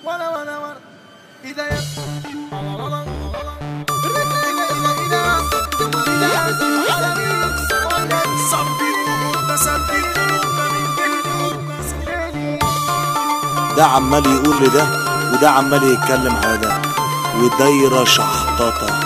ولا ولا ولا إذا يا ده عمال يقول لده وده عمال يتكلم على ده ودايرة شحططة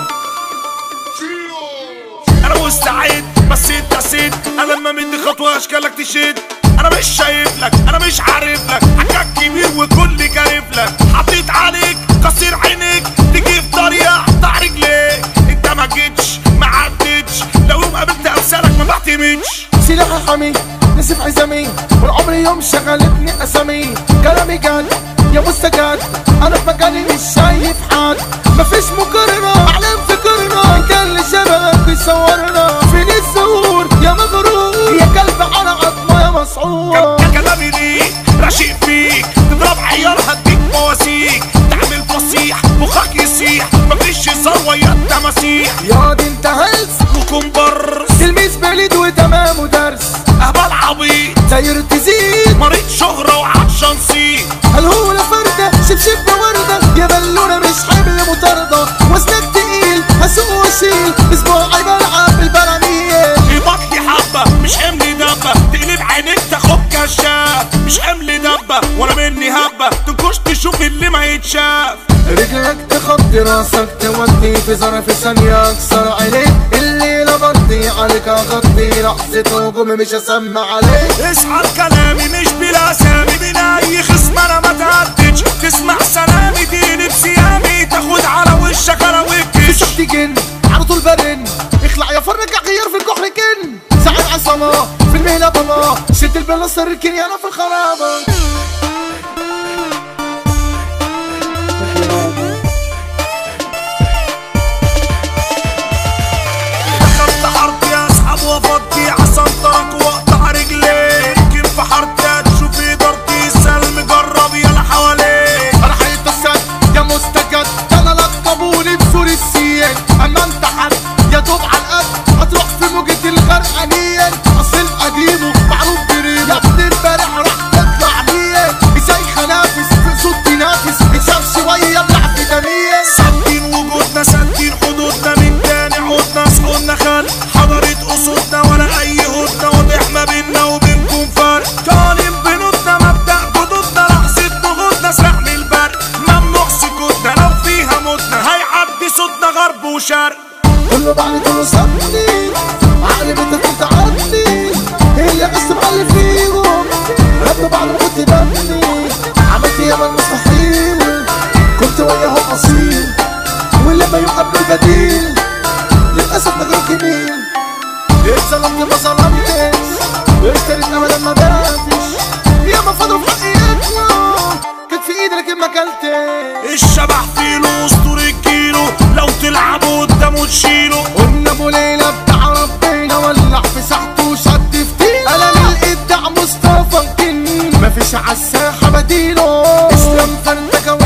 انا مستعد بس انت سيد انا لما مدي خطوه اشكالك تشد انا مش شايف لك انا مش عارف لك حكاك كبير وكل كارف لك حطيت عليك كسر عينيك تيجي في طريقه اقطع رجليك انت ما جيتش ما عدتش لو يوم قابلت امثالك ما بعتمدش سلاحي حمي نسف عزمي والعمر يوم شغلتني اسامي كلامي جد يا مستجد انا في مكاني مش شايف حد مفيش مقارنة اعلام فكرنا كان اللي شبهك يصورنا فين الزهور يا مغرور يا كلب على عظمه يا مسعور كان كلامي ليك راشق فيك تضرب عيار هديك مواسيك تعمل فصيح مخك يسيح مفيش هزار ويا التماسيح يا دي انت هلس وكمبر تلميذ بليد وتمام ودرس اهبل عبيط داير تزيد مريض شهرة وعطشان صيت هل هو فردة شبشب وردة يا بلونة مش حمل مطاردة وزنك تقيل هسوق واشيل اسبوعي بلعب بالبراميل يبطلي حبة مش حمل دبة تقلب عينيك تاخد كشاف مش حمل دبة ولا مني هبة تنكش تشوف اللي ما يتشاف رجلك تخطي راسك تودي في ظرف ثانية اكسر عليك الليلة برضي عليك اغطي لحظة هجوم مش اسمع عليك اسعى كلامي مش بلا اسامي بين اي خصم انا ما تعدتش تسمع سلامي تقلب سيامي تاخد على وشك انا في وكش شحتي جن على طول برن اخلع يا فرج غير في الكحل كن ساعد عصامة في المهنة بابا شد البلاصة ركن انا في الخرابة دخلت حارتي اسحب وافضي عشان ترك واقطع رجلي يمكن في حارتي هتشوف ادارتي سلم جرب يلا حواليك انا حقيقة السد يا مستجد انا لقبوني بسور السيان اما انت حد يا دوب على القد هتروح في موجة الغرقانية اصل القديم معروف بريمة يا ابن امبارح راح تطلع مية ازاي خنافس في صوت تنافس اتشاف شوية ابلع في دمية سدين وجودنا سدين حدودنا من تاني عودنا صحودنا خان حضرت اسودنا ولا اي هدنة واضح ما بينا وبينكم فرق قانم بنودنا مبدأ جدودنا لحظة نهوضنا سحن البرق ممنوع سكوتنا لو فيها موتنا هيعدي صوتنا غرب وشرق كله بعد كله صدني عقلي بدك تعدي اللي عشت معلي فيهم ربنا بعد ما كنت ببني عملت ياما المستحيل كنت وياهم اصيل ولما يقبل بديل للاسف ما جاي جميل اتظلمت ما ظلمتش اشتريت ابدا ما بعتش ياما فضلوا في حقي ياكلوا كانت في ايدي لكن ما اكلتش الشبح فيلو اسطورة الكيلو لو تلعبوا قدامه تشيله قلنا ابو ليلى بتاع ربنا ولع في ساحته وشد فتيل انا الابداع مصطفى الجن مفيش عالساحه بديله اسلام فانتكه